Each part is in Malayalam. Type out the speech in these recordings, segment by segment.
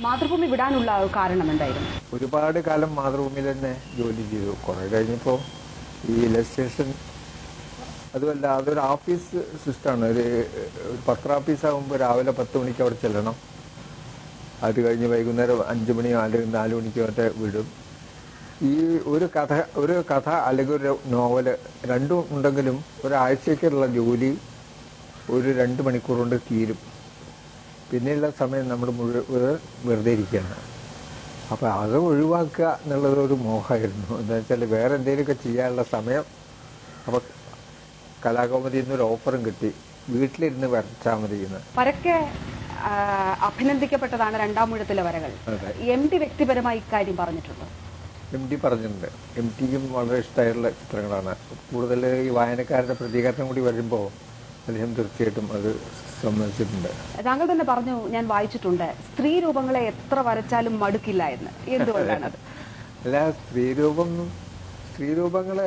മാതൃഭൂമി വിടാനുള്ള കാരണം എന്തായിരുന്നു ഒരുപാട് കാലം മാതൃഭൂമിയിൽ തന്നെ ജോലി ചെയ്തു കുറെ കഴിഞ്ഞപ്പോൾ ഈ ഇലസ്ട്രേഷൻ അതുമല്ല അതൊരു ഓഫീസ് സിസ്റ്റമാണ് ഒരു ഒരു പത്രാഫീസ് ആകുമ്പോൾ രാവിലെ പത്ത് മണിക്ക് അവിടെ ചെല്ലണം അത് കഴിഞ്ഞ് വൈകുന്നേരം അഞ്ച് മണിയോ അല്ലെങ്കിൽ നാല് മണിക്കോ മറ്റേ വിടും ഈ ഒരു കഥ ഒരു കഥ അല്ലെങ്കിൽ ഒരു നോവല് രണ്ടും ഉണ്ടെങ്കിലും ഒരാഴ്ചക്കുള്ള ജോലി ഒരു രണ്ട് മണിക്കൂർ കൊണ്ട് തീരും പിന്നെയുള്ള സമയം നമ്മൾ മുഴുവൻ വെറുതെ ഇരിക്കുകയാണ് അപ്പോൾ അത് ഒഴിവാക്കുക എന്നുള്ളത് ഒരു മോഹമായിരുന്നു എന്താ വെച്ചാൽ വേറെ എന്തെങ്കിലുമൊക്കെ ചെയ്യാനുള്ള സമയം അപ്പോൾ കലാകൗമുദിയിൽ നിന്ന് ഒരു ഓഫറും കിട്ടി വീട്ടിലിരുന്ന് വരച്ചാൽ മതി എന്ന് പരക്കെ ആ, അഭിനന്ദിക്കപ്പെട്ടതാണ് രണ്ടാം മുഴത്തിലെ വരകൾ അതെ. എം ഡി വ്യക്തിപരമായി ഇക്കാര്യം പറഞ്ഞിട്ടുണ്ട് എം ടി പറഞ്ഞിട്ടുണ്ട് എം ടിക്കും വളരെ ഇഷ്ടമായിട്ടുള്ള ചിത്രങ്ങളാണ് കൂടുതൽ ഈ വായനക്കാരുടെ പ്രതികരണം കൂടി വരുമ്പോൾ അദ്ദേഹം തീർച്ചയായിട്ടും അത് സമ്മതിച്ചിട്ടുണ്ട് താങ്കൾ തന്നെ പറഞ്ഞു ഞാൻ വായിച്ചിട്ടുണ്ട് സ്ത്രീ രൂപങ്ങളെ എത്ര വരച്ചാലും മടുക്കില്ല എന്ന് എന്തുകൊണ്ടാണത് അല്ല സ്ത്രീരൂപം സ്ത്രീരൂപങ്ങള്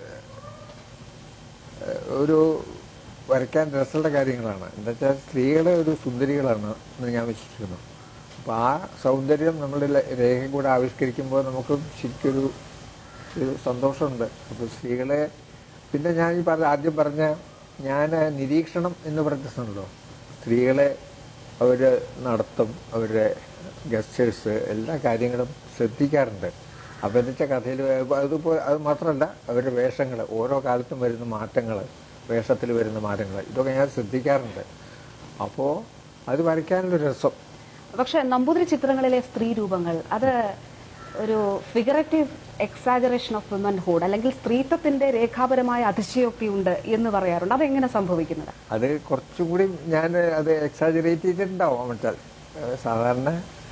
ഏഹ്, ഒരു വരയ്ക്കാൻ രസമുള്ള കാര്യങ്ങളാണ് എന്താ വെച്ചാൽ സ്ത്രീകളെ ഒരു സുന്ദരികളാണ് എന്ന് ഞാൻ വിശ്വസിക്കുന്നു അപ്പൊ ആ സൗന്ദര്യം നമ്മുടെ ല- രേഖ കൂടെ ആവിഷ്കരിക്കുമ്പോൾ നമുക്ക് ശരിക്കൊരു ഒരു സന്തോഷമുണ്ട് അപ്പൊ സ്ത്രീകളെ പിന്നെ ഞാൻ ഈ പറഞ്ഞ ആദ്യം പറഞ്ഞ ഞാൻ നിരീക്ഷണം എന്ന് പറഞ്ഞിട്ടുണ്ടല്ലോ സ്ത്രീകളെ അവര് നടത്തും അവരുടെ ഗസ്റ്റേഴ്സ് എല്ലാ കാര്യങ്ങളും ശ്രദ്ധിക്കാറുണ്ട് അപ്പൊ എന്ന് വെച്ചാൽ കഥയിൽ അതുപോലെ അത് മാത്രമല്ല അവരുടെ വേഷങ്ങൾ ഓരോ കാലത്തും വരുന്ന മാറ്റങ്ങൾ വേഷത്തിൽ വരുന്ന മാറ്റങ്ങൾ ഇതൊക്കെ ഞാൻ ശ്രദ്ധിക്കാറുണ്ട് അപ്പോൾ അത് വരയ്ക്കാനുള്ള രസം പക്ഷെ നമ്പൂതിരി ചിത്രങ്ങളിലെ സ്ത്രീ രൂപങ്ങൾ അത് ഒരു ഫിഗറേറ്റീവ് എക്സാജറേഷൻ ഓഫ് വുമൻഹുഡ് അല്ലെങ്കിൽ സ്ത്രീത്വത്തിന്റെ രേഖാപരമായ അതിശയോക്തി ഉണ്ട് എന്ന് പറയാറുണ്ട് അതെങ്ങനെ സംഭവിക്കുന്നത് അത് കുറച്ചുകൂടി ഞാൻ അത് എക്സാജറേറ്റ് ചെയ്തിട്ടുണ്ടാവും വെച്ചാൽ സാധാരണ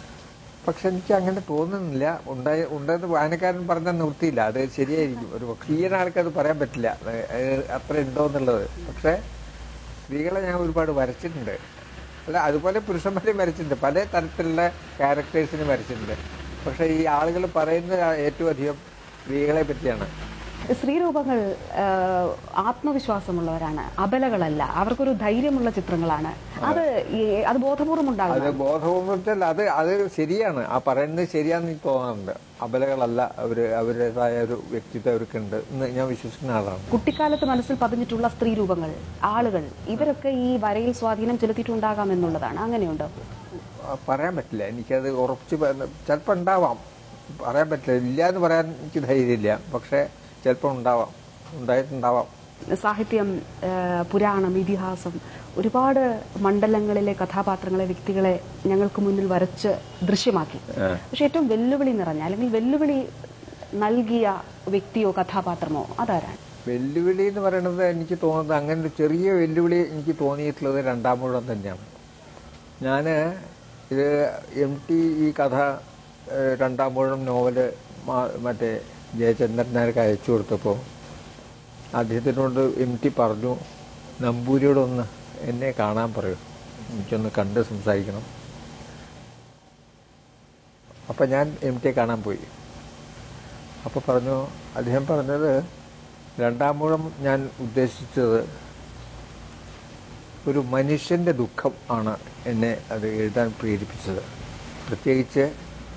പക്ഷെ എനിക്ക് അങ്ങനെ തോന്നുന്നില്ല ഉണ്ടായി ഉണ്ടെന്ന് വായനക്കാരൻ പറഞ്ഞാൽ നിർത്തിയില്ല അത് ശരിയായിരിക്കും ഒരു ക്ലിയർ ആൾക്ക് അത് പറയാൻ പറ്റില്ല ഏഹ്, ഏഹ്, അത്ര ഉണ്ടോ എന്നുള്ളത് പക്ഷെ സ്ത്രീകളെ ഞാൻ ഒരുപാട് വരച്ചിട്ടുണ്ട് അല്ല അതുപോലെ പുരുഷന്മാരെയും വരച്ചിട്ടുണ്ട് പല തരത്തിലുള്ള ക്യാരക്ടേഴ്സിനും വരച്ചിട്ടുണ്ട് പക്ഷെ ഈ ആളുകൾ പറയുന്ന ഏറ്റവും അധികം സ്ത്രീകളെ പറ്റിയാണ് സ്ത്രീരൂപങ്ങൾ ആ, ആത്മവിശ്വാസമുള്ളവരാണ് അബലകളല്ല അവർക്കൊരു ധൈര്യമുള്ള ചിത്രങ്ങളാണ് അത് ഈ- അത് ബോധപൂർവം അത് ഉണ്ടാകും ബോധപൂർവത്തിൽ അത് അത് ശരിയാണ് ആ പറയുന്നത് ശരിയാണെന്ന് എനിക്ക് തോന്നാറുണ്ട് അബലകളല്ല അവര് അവരുടേതായ ഒരു വ്യക്തിത്വം അവർക്കുണ്ട് എന്ന് ഞാൻ വിശ്വസിക്കുന്ന ആളാണ് കുട്ടിക്കാലത്ത് മനസ്സിൽ പതിഞ്ഞിട്ടുള്ള സ്ത്രീരൂപങ്ങൾ ആളുകൾ ഇവരൊക്കെ ഈ വരയിൽ സ്വാധീനം ചെലുത്തിയിട്ടുണ്ടാകാം എന്നുള്ളതാണ് അങ്ങനെയുണ്ടോ ആ, പറയാൻ പറ്റില്ല എനിക്കത് ഉറപ്പിച്ച് ചിലപ്പോൾ ഉണ്ടാവാം പറയാൻ പറ്റില്ല ഇല്ല എന്ന് പറയാൻ എനിക്ക് ധൈര്യമില്ല പക്ഷെ ചിലപ്പോൾ ഉണ്ടാവാം ഉണ്ടായിട്ടുണ്ടാവാം സാഹിത്യം ആ, പുരാണം ഇതിഹാസം ഒരുപാട് മണ്ഡലങ്ങളിലെ കഥാപാത്രങ്ങളെ വ്യക്തികളെ ഞങ്ങൾക്ക് മുന്നിൽ വരച്ച് ദൃശ്യമാക്കി പക്ഷെ ഏറ്റവും വെല്ലുവിളി നിറഞ്ഞ അല്ലെങ്കിൽ വെല്ലുവിളി നൽകിയ വ്യക്തിയോ കഥാപാത്രമോ അതാരാണ് വെല്ലുവിളി എന്ന് പറയുന്നത് എനിക്ക് തോന്നുന്നത് അങ്ങനെ ഒരു ചെറിയ വെല്ലുവിളി എനിക്ക് തോന്നിയിട്ടുള്ളത് രണ്ടാം മുഴുവൻ തന്നെയാണ് ഞാൻ ഇത് എം ടി ഈ കഥ ഏഹ്, രണ്ടാം മുഴുവൻ നോവല് മാ- മറ്റേ ജയചന്ദ്രൻ നായർക്ക് അയച്ചു കൊടുത്തപ്പോൾ അദ്ദേഹത്തിനോട് എം ടി പറഞ്ഞു നമ്പൂരിയോടൊന്ന് എന്നെ കാണാൻ പറയൂ എനിക്കൊന്ന് കണ്ട് സംസാരിക്കണം അപ്പം ഞാൻ എം ടിയെ കാണാൻ പോയി അപ്പോൾ പറഞ്ഞു അദ്ദേഹം പറഞ്ഞത് രണ്ടാം മൂഴം ഞാൻ ഉദ്ദേശിച്ചത് ഒരു മനുഷ്യന്റെ ദുഃഖം ആണ് എന്നെ അത് എഴുതാൻ പ്രേരിപ്പിച്ചത് പ്രത്യേകിച്ച്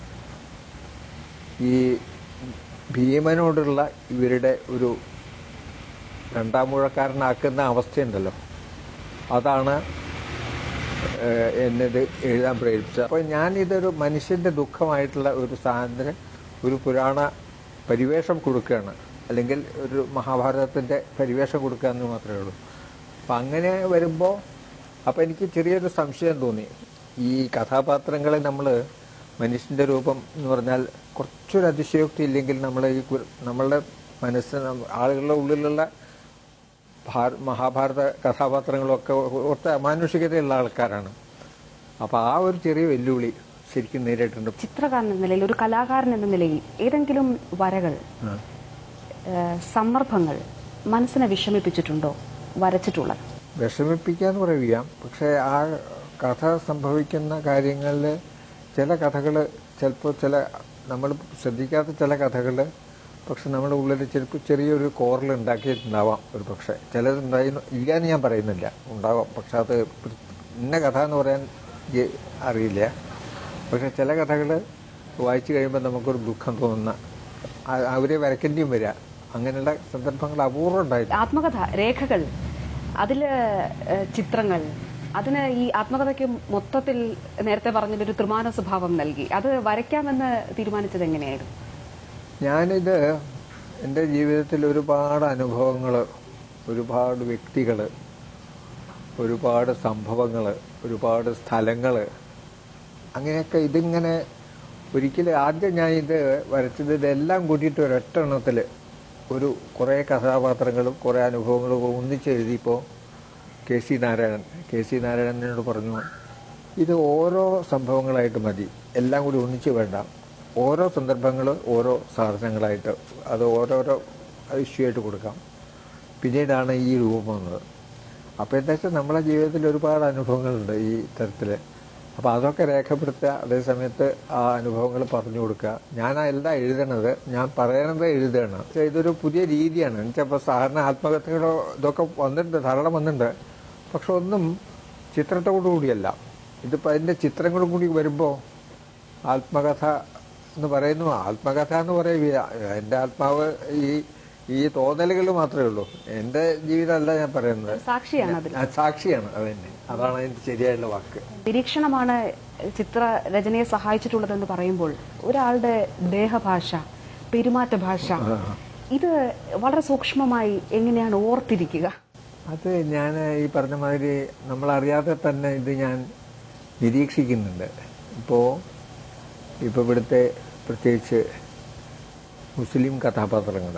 ഈ ഭീമനോടുള്ള ഇവരുടെ ഒരു രണ്ടാം മുഴക്കാരനാക്കുന്ന അവസ്ഥയുണ്ടല്ലോ അതാണ് ഏഹ്, എന്നത് എഴുതാൻ പ്രേരിപ്പിച്ചത് അപ്പോൾ ഞാൻ ഇതൊരു മനുഷ്യന്റെ ദുഃഖമായിട്ടുള്ള ഒരു സാധനത്തിന് ഒരു പുരാണ പരിവേഷം കൊടുക്കുകയാണ് അല്ലെങ്കിൽ ഒരു മഹാഭാരതത്തിന്റെ പരിവേഷം കൊടുക്കുക എന്ന് മാത്രമേ ഉള്ളൂ അപ്പം അങ്ങനെ വരുമ്പോൾ അപ്പം എനിക്ക് ചെറിയൊരു സംശയം തോന്നി ഈ കഥാപാത്രങ്ങളെ നമ്മൾ മനുഷ്യന്റെ രൂപം എന്ന് പറഞ്ഞാൽ കുറച്ചൊരു അതിശയോക്തി ഇല്ലെങ്കിൽ നമ്മൾ ഈ കു- നമ്മളുടെ മനസ്സ് ആളുകളുടെ ഉള്ളിലുള്ള ഭാര- മഹാഭാരത കഥാപാത്രങ്ങളൊക്കെ ഒത്ത അമാനുഷികതയുള്ള ആൾക്കാരാണ് അപ്പൊ ആ ഒരു ചെറിയ വെല്ലുവിളി ശരിക്കും നേരിട്ടുണ്ട് ചിത്രകാരൻ എന്ന നിലയിൽ ഒരു കലാകാരൻ എന്ന നിലയിൽ ഏതെങ്കിലും വരകൾ ആ. ഏഹ്, സന്ദർഭങ്ങൾ മനസ്സിനെ വിഷമിപ്പിച്ചിട്ടുണ്ടോ വരച്ചിട്ടുള്ളത് വിഷമിപ്പിക്കാന്ന് പറയുക പക്ഷെ ആ കഥ സംഭവിക്കുന്ന കാര്യങ്ങളിൽ ചില കഥകൾ ചിലപ്പോൾ ചില നമ്മൾ ശ്രദ്ധിക്കാത്ത ചില കഥകൾ പക്ഷെ നമ്മുടെ ഉള്ളിൽ ചിലപ്പോൾ ചെറിയൊരു കോറൽ ഉണ്ടാക്കിയിട്ടുണ്ടാവാം ഒരു പക്ഷെ ചിലതുണ്ടായി ഇല്ല എന്ന് ഞാൻ പറയുന്നില്ല ഉണ്ടാവാം പക്ഷെ അത് ഇന്ന കഥ എന്ന് പറയാൻ എനിക്ക് അറിയില്ല പക്ഷെ ചില കഥകൾ വായിച്ചു കഴിയുമ്പോൾ നമുക്കൊരു ദുഃഖം തോന്നുന്ന ആ- അവരെ വരയ്ക്കേണ്ടിയും വരിക അങ്ങനെയുള്ള സന്ദർഭങ്ങൾ അപൂർവം ഉണ്ടായിട്ടുണ്ട് ആത്മകഥ രേഖകൾ അതില് ഏഹ്, ചിത്രങ്ങൾ അതിന് ഈ ആത്മകഥയ്ക്ക് മൊത്തത്തിൽ നേരത്തെ പറഞ്ഞൊരു ത്രിമാന സ്വഭാവം നൽകി അത് വരയ്ക്കാമെന്ന് തീരുമാനിച്ചത് എങ്ങനെയായിരുന്നു ഞാനിത് എൻ്റെ ജീവിതത്തിൽ ഒരുപാട് അനുഭവങ്ങൾ ഒരുപാട് വ്യക്തികൾ ഒരുപാട് സംഭവങ്ങൾ ഒരുപാട് സ്ഥലങ്ങൾ അങ്ങനെയൊക്കെ ഇതിങ്ങനെ ഒരിക്കലും ആദ്യം ഞാൻ ഇത് വരച്ചത് ഇതെല്ലാം കൂട്ടിയിട്ട് ഒരൊറ്റ എണ്ണത്തിൽ ഒരു കുറേ കഥാപാത്രങ്ങളും കുറേ അനുഭവങ്ങളും ഒന്നിച്ച് എഴുതിയപ്പോൾ K C Narayanan K C നാരായണനോട് പറഞ്ഞു ഇത് ഓരോ സംഭവങ്ങളായിട്ട് മതി എല്ലാം കൂടി ഒന്നിച്ച് വേണ്ട ഓരോ സന്ദർഭങ്ങൾ ഓരോ സാധനങ്ങളായിട്ട് അത് ഓരോരോ ഇഷ്യൂ ആയിട്ട് കൊടുക്കാം പിന്നീടാണ് ഈ രൂപം വന്നത് അപ്പോൾ എന്താ വെച്ചാൽ നമ്മളെ ജീവിതത്തിൽ ഒരുപാട് അനുഭവങ്ങളുണ്ട് ഈ തരത്തിൽ അപ്പോൾ അതൊക്കെ രേഖപ്പെടുത്തുക അതേ സമയത്ത് ആ അനുഭവങ്ങൾ പറഞ്ഞു കൊടുക്കുക ഞാൻ എല്ലാം എഴുതണത് ഞാൻ പറയണത് എഴുതുകയാണ് പക്ഷേ ഇതൊരു പുതിയ രീതിയാണ് എന്നുവെച്ചാൽ ഇപ്പോൾ സാധാരണ ആത്മകഥകളോ ഇതൊക്കെ വന്നിട്ടുണ്ട് ധാരാളം വന്നിട്ടുണ്ട് പക്ഷെ ഒന്നും ചിത്രത്തോടു കൂടിയല്ല ഇതിപ്പോൾ അതിൻ്റെ ചിത്രങ്ങളും കൂടി വരുമ്പോൾ ആത്മകഥ എന്ന് പറയുന്നു ആത്മകഥ എന്ന് പറയുക എൻ്റെ ആത്മാവ് ഈ ഈ തോന്നലുകൾ മാത്രമേ ഉള്ളൂ എൻ്റെ ജീവിതമല്ല ഞാൻ പറയുന്നത് സാക്ഷിയാണ് അതിൽ ആ, സാക്ഷിയാണ് അത് തന്നെ അതാണ് അതിന്റെ ശരിയായുള്ള വാക്ക് നിരീക്ഷണമാണ് ചിത്രരചനയെ സഹായിച്ചിട്ടുള്ളതെന്ന് പറയുമ്പോൾ ഒരാളുടെ ദേഹഭാഷ പെരുമാറ്റ ഭാഷ ഇത് വളരെ സൂക്ഷ്മമായി എങ്ങനെയാണ് ഓർത്തിരിക്കുക അത് ഞാൻ ഈ പറഞ്ഞ മാതിരി നമ്മളറിയാതെ തന്നെ ഇത് ഞാൻ നിരീക്ഷിക്കുന്നുണ്ട് ഇപ്പോൾ ഇപ്പോൾ ഇവിടുത്തെ പ്രത്യേകിച്ച് മുസ്ലിം കഥാപാത്രങ്ങൾ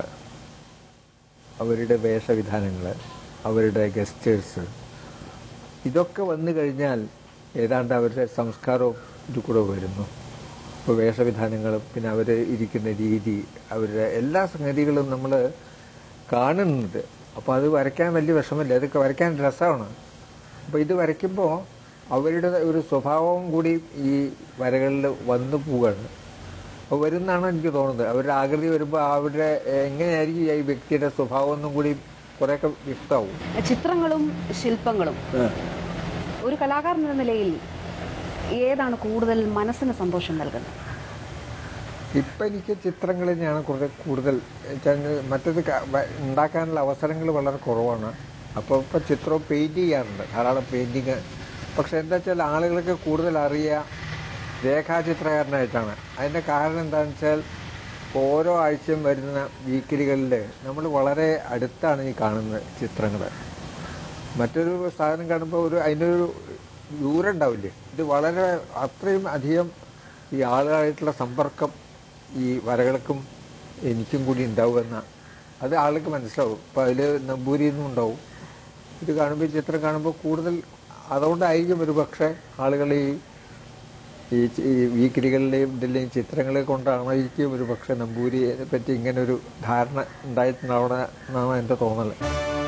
അവരുടെ വേഷവിധാനങ്ങൾ അവരുടെ ഗസ്റ്റേഴ്സ് ഇതൊക്കെ വന്നു കഴിഞ്ഞാൽ ഏതാണ്ട് അവരുടെ സംസ്കാരവും ഇത് കൂടെ വരുന്നു ഇപ്പോൾ വേഷവിധാനങ്ങളും പിന്നെ അവർ ഇരിക്കുന്ന രീതി അവരുടെ എല്ലാ സംഗതികളും നമ്മൾ കാണുന്നുണ്ട് അപ്പോൾ അത് വരയ്ക്കാൻ വലിയ വിഷമമില്ല അതൊക്കെ വരയ്ക്കാൻ രസമാണ് അപ്പോൾ ഇത് വരയ്ക്കുമ്പോൾ അവരുടെ ഒരു സ്വഭാവവും കൂടി ഈ വരകളിൽ വന്നു പോവുകയാണ് അപ്പോൾ വരുന്നാണ് എനിക്ക് തോന്നുന്നത് അവരുടെ ആകൃതി വരുമ്പോൾ അവരുടെ എങ്ങനെയായിരിക്കും ഈ വ്യക്തിയുടെ സ്വഭാവം ഒന്നും കൂടി കുറേയൊക്കെ വ്യക്തമാവും ചിത്രങ്ങളും ശില്പങ്ങളും ഒരു കലാകാരൻ എന്ന നിലയിൽ ഏതാണ് കൂടുതൽ മനസ്സിന് സന്തോഷം നൽകുന്നത് ഇപ്പം എനിക്ക് ചിത്രങ്ങൾ തന്നെയാണ് കുറേ കൂടുതൽ വെച്ചാൽ മറ്റത് ക- വ- ഉണ്ടാക്കാനുള്ള അവസരങ്ങൾ വളരെ കുറവാണ് അപ്പോൾ ഇപ്പം ചിത്രവും പെയിൻറ് ചെയ്യാറുണ്ട് ധാരാളം പെയിൻറ്റിങ് പക്ഷെ എന്താ വെച്ചാൽ ആളുകൾക്ക് കൂടുതൽ അറിയുക രേഖാചിത്രകാരനായിട്ടാണ് അതിൻ്റെ കാരണം എന്താണെന്ന് വെച്ചാൽ ഓരോ ആഴ്ചയും വരുന്ന വീക്കിലികളിൽ നമ്മൾ വളരെ അടുത്താണ് ഈ കാണുന്ന ചിത്രങ്ങൾ മറ്റൊരു സാധനം കാണുമ്പോൾ ഒരു അതിനൊരു ദൂരം ഉണ്ടാവില്ലേ ഇത് വളരെ അത്രയും അധികം ഈ ആളുകളായിട്ടുള്ള സമ്പർക്കം ഈ വരകൾക്കും എനിക്കും കൂടി ഉണ്ടാവുമെന്ന അത് ആൾക്ക് മനസ്സിലാവും ഇപ്പം അതിൽ നമ്പൂരിന്നും ഉണ്ടാവും ഇത് കാണുമ്പോൾ ഈ ചിത്രം കാണുമ്പോൾ കൂടുതൽ അതുകൊണ്ടായിരിക്കും ഒരു പക്ഷേ ആളുകൾ ഈ ഈ ചി- ഈ വീക്കിലികളിലെയും ഇതിലെയും ചിത്രങ്ങളെ കൊണ്ടാണായിരിക്കും ഒരു പക്ഷേ നമ്പൂരിയെ പറ്റി ഇങ്ങനെ ഒരു ധാരണ ഉണ്ടായിട്ടുണ്ടാവണം എന്നാണ് എൻ്റെ തോന്നൽ